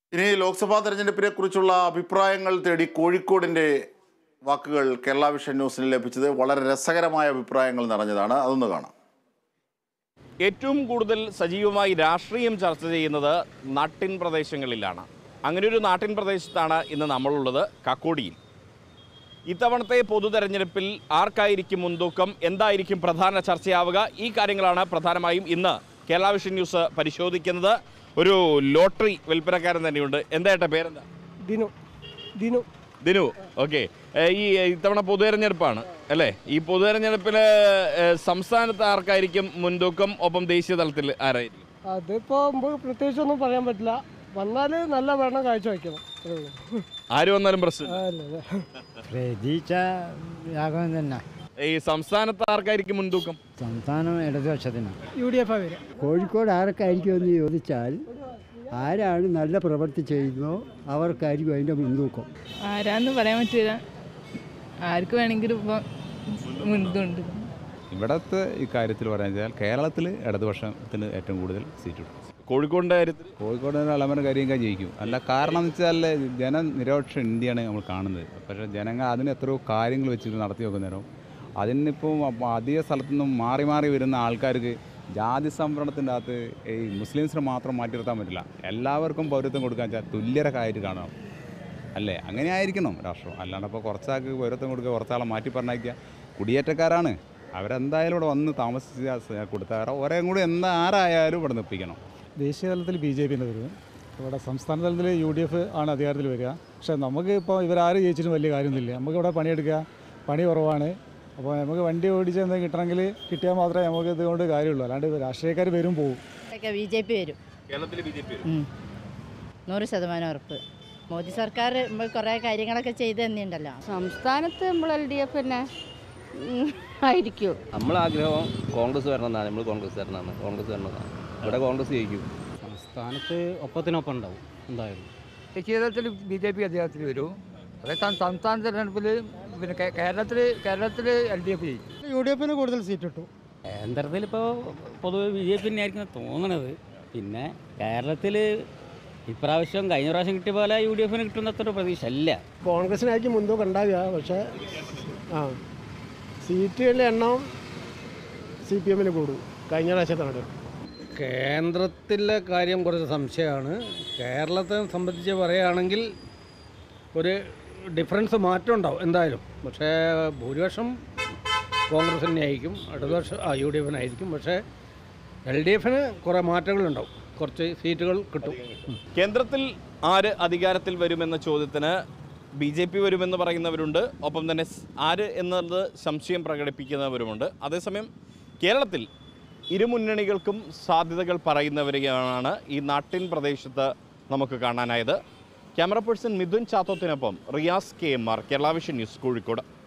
ഇനി ലോക്സഭാ തെരഞ്ഞെടുപ്പിനെ കുറിച്ചുള്ള അഭിപ്രായങ്ങൾ തേടി കോഴിക്കോടിൻ്റെ വാക്കുകൾ കേരള വിഷൻ ന്യൂസിന് ലഭിച്ചത് വളരെ രസകരമായ അഭിപ്രായങ്ങൾ നിറഞ്ഞതാണ് അതൊന്ന് കാണാം ഏറ്റവും കൂടുതൽ സജീവമായി രാഷ്ട്രീയം ചർച്ച ചെയ്യുന്നത് നാട്ടിൻ പ്രദേശങ്ങളിലാണ് അങ്ങനെ ഒരു നാട്ടിൻ പ്രദേശത്താണ് ഇന്ന് നമ്മളുള്ളത് കക്കോടിയിൽ ഇത്തവണത്തെ പൊതു തെരഞ്ഞെടുപ്പിൽ ആർക്കായിരിക്കും മുൻതൂക്കം എന്തായിരിക്കും പ്രധാന ചർച്ചയാവുക ഈ കാര്യങ്ങളാണ് പ്രധാനമായും ഇന്ന് കേരള വിഷൻ ന്യൂസ് പരിശോധിക്കുന്നത് ഒരു ലോട്ടറി വിൽപ്പനക്കാരൻ തന്നെയുണ്ട് എന്താ ഏട്ടാ പേരെന്താ ദിനു ദിനു ദിനു ഓക്കെ ഈ ഇത്തവണ പൊതു തെരഞ്ഞെടുപ്പാണ് അല്ലേ ഈ പൊതു തെരഞ്ഞെടുപ്പിൽ സംസ്ഥാനത്ത് ആർക്കായിരിക്കും മുൻതൂക്കം ഒപ്പം ദേശീയ തലത്തിൽ ആരായിരിക്കും അതിപ്പോ നമുക്ക് പ്രത്യേകിച്ചൊന്നും പറയാൻ പറ്റില്ല വന്നാല് നല്ല ഭരണം കാഴ്ചവെക്കണം അത്രേ ഉള്ളൂ ആര് വന്നാലും പ്രശ്നം ആ, അല്ലേ, അല്ലേ. പ്രതീക്ഷ രാഘവൻ തന്നെ ഈ സംസ്ഥാനത്ത് ആർക്കായിരിക്കും മുൻതൂക്കം സംസ്ഥാനം ഇടതുപക്ഷത്തിനാണ് യു ഡി എഫ് വരിക കോഴിക്കോട് ആർക്കായിരിക്കും എന്ന് ചോദിച്ചാൽ ആരാണ് നല്ല പ്രവൃത്തി ചെയ്യുന്നോ അവർക്കായിരിക്കും അതിൻ്റെ മുൻതൂക്കം ആരാന്ന് പറയാൻ പറ്റില്ല ആർക്ക് വേണമെങ്കിലും ഇപ്പം മുൻതുണ്ട് ഇവിടുത്തെ ഈ കാര്യത്തിൽ പറയാൻ വെച്ചാൽ കേരളത്തിൽ ഇടതുപക്ഷത്തിന് ഏറ്റവും കൂടുതൽ സീറ്റ് കിട്ടും കോഴിക്കോടിന്റെ കാര്യത്തിൽ കോഴിക്കോട് അളമന കരിയങ്ക ജയിക്കും അല്ല കാരണം എന്ന് വെച്ചാൽ ജനനിരപക്ഷ ഇന്ത്യയാണ് നമ്മൾ കാണുന്നത് പക്ഷേ ജനങ്ങൾ അതിന് എത്രയോ കാര്യങ്ങൾ വെച്ചിട്ട് നടത്തി വെക്കുന്നേരം അതിനിപ്പോൾ അധിക സ്ഥലത്തു നിന്നും മാറി മാറി വരുന്ന ആൾക്കാർക്ക് ജാതി സംവരണത്തിൻ്റെ അകത്ത് ഈ മുസ്ലിംസിനെ മാത്രം മാറ്റി നിർത്താൻ പറ്റില്ല എല്ലാവർക്കും പൗരത്വം കൊടുക്കാൻ വെച്ചാൽ തുല്യരക്കായിട്ട് കാണണം അല്ലേ അങ്ങനെ ആയിരിക്കണം രാഷ്ട്രം അല്ലാണ്ട് ഇപ്പോൾ കുറച്ചാൾക്ക് പൗരത്വം കൊടുക്കുക കുറച്ചാളെ മാറ്റി പറഞ്ഞയക്കുക കുടിയേറ്റക്കാരാണ് അവരെന്തായാലും ഇവിടെ വന്ന് താമസിച്ച് കൊടുത്താൽ ഒരേ കൂടി എന്താ ആരായാലും ഇവിടെ നിൽപ്പിക്കണം ദേശീയ തലത്തിൽ ബി ജെ പിന്ന് വരും ഇവിടെ സംസ്ഥാന തലത്തിൽ യു ഡി എഫ് ആണ് അധികാരത്തിൽ വരിക പക്ഷേ നമുക്ക് ഇപ്പോൾ ഇവരാര് ജയിച്ചിട്ടും വലിയ കാര്യമൊന്നുമില്ല നമുക്ക് ഇവിടെ പണിയെടുക്കുക പണി കുറവാണ് അപ്പോൾ നമുക്ക് വണ്ടി ഓടിച്ച് എന്തെങ്കിലും കിട്ടണമെങ്കിൽ കിട്ടിയാൽ മാത്രമേ നമുക്ക് ഇതുകൊണ്ട് കാര്യമുള്ളൂ അല്ലാണ്ട് രാഷ്ട്രീയക്കാർ വരും പോകും ബി ജെ പി വരും കേരളത്തിൽ ബി ജെ പി ഉം. നൂറ് ശതമാനം ഉറപ്പ് മോദി സർക്കാർ നമ്മൾ കുറേ കാര്യങ്ങളൊക്കെ ചെയ്ത് തന്നിട്ടുണ്ടല്ലോ സംസ്ഥാനത്ത് നമ്മൾ എൽ ഡി എഫ് തന്നെ ആയിരിക്കും നമ്മളെ ആഗ്രഹം കോൺഗ്രസ് വരണമെന്നാണ് നമ്മൾ കോൺഗ്രസ് വരണമെന്നാണ് കോൺഗ്രസ് വരണമെന്നാണ് ഇവിടെ കോൺഗ്രസ് ജയിക്കും സംസ്ഥാനത്ത് ഒപ്പത്തിനൊപ്പം ഉണ്ടാവും എന്തായാലും ദേശീയ തലത്തിൽ ബി ജെ പി അധികാരത്തിൽ വരും അതേസമയം സംസ്ഥാന തെരഞ്ഞെടുപ്പിൽ പിന്നെ കേരളത്തിൽ കേരളത്തിൽ എൽ ഡി എഫ് ജയിക്കും യു ഡി എഫിന് കൂടുതൽ സീറ്റ് കിട്ടും കേന്ദ്രത്തിൽ ഇപ്പോൾ പൊതുവെ ബി ജെ പി ആയിരിക്കും തോന്നണത് പിന്നെ കേരളത്തിൽ ഇപ്രാവശ്യം കഴിഞ്ഞ പ്രാവശ്യം കിട്ടിയ പോലെ യു ഡി എഫിന് കിട്ടുന്ന അത്ര പ്രതീക്ഷ അല്ല കോൺഗ്രസിനായിരിക്കും മുൻതൂക്കം ഉണ്ടാവുക പക്ഷേ ആ സീറ്റുകളുടെ എണ്ണം സി പി എമ്മിന് കൂടും കഴിഞ്ഞ പ്രാവശ്യത്താണ് കേന്ദ്രത്തിലെ കാര്യം കുറച്ച് സംശയമാണ് കേരളത്തെ സംബന്ധിച്ച് പറയുകയാണെങ്കിൽ ഒരു ഡിഫറൻസ് മാറ്റം ഉണ്ടാവും എന്തായാലും പക്ഷേ ഭൂരിപക്ഷം കോൺഗ്രസ് തന്നെ ആയിരിക്കും ഇടതുപക്ഷം ആ യു ഡി എഫിനായിരിക്കും പക്ഷേ എൽ ഡി എഫിന് കുറേ മാറ്റങ്ങളുണ്ടാവും കുറച്ച് സീറ്റുകൾ കിട്ടും കേന്ദ്രത്തിൽ ആര് അധികാരത്തിൽ വരുമെന്ന ചോദ്യത്തിന് ബി ജെ പി വരുമെന്ന് പറയുന്നവരുണ്ട് ഒപ്പം തന്നെ സ് ആര് എന്നത് സംശയം പ്രകടിപ്പിക്കുന്നവരുമുണ്ട് അതേസമയം കേരളത്തിൽ ഇരുമുന്നണികൾക്കും സാധ്യതകൾ പറയുന്നവരെയാണ് ഈ നാട്ടിൻ പ്രദേശത്ത് നമുക്ക് കാണാനായത് ക്യാമറ പേഴ്സൺ മിഥുൻ ചാത്തോത്തിനൊപ്പം Riyas K M R Kerala vision news Kozhikode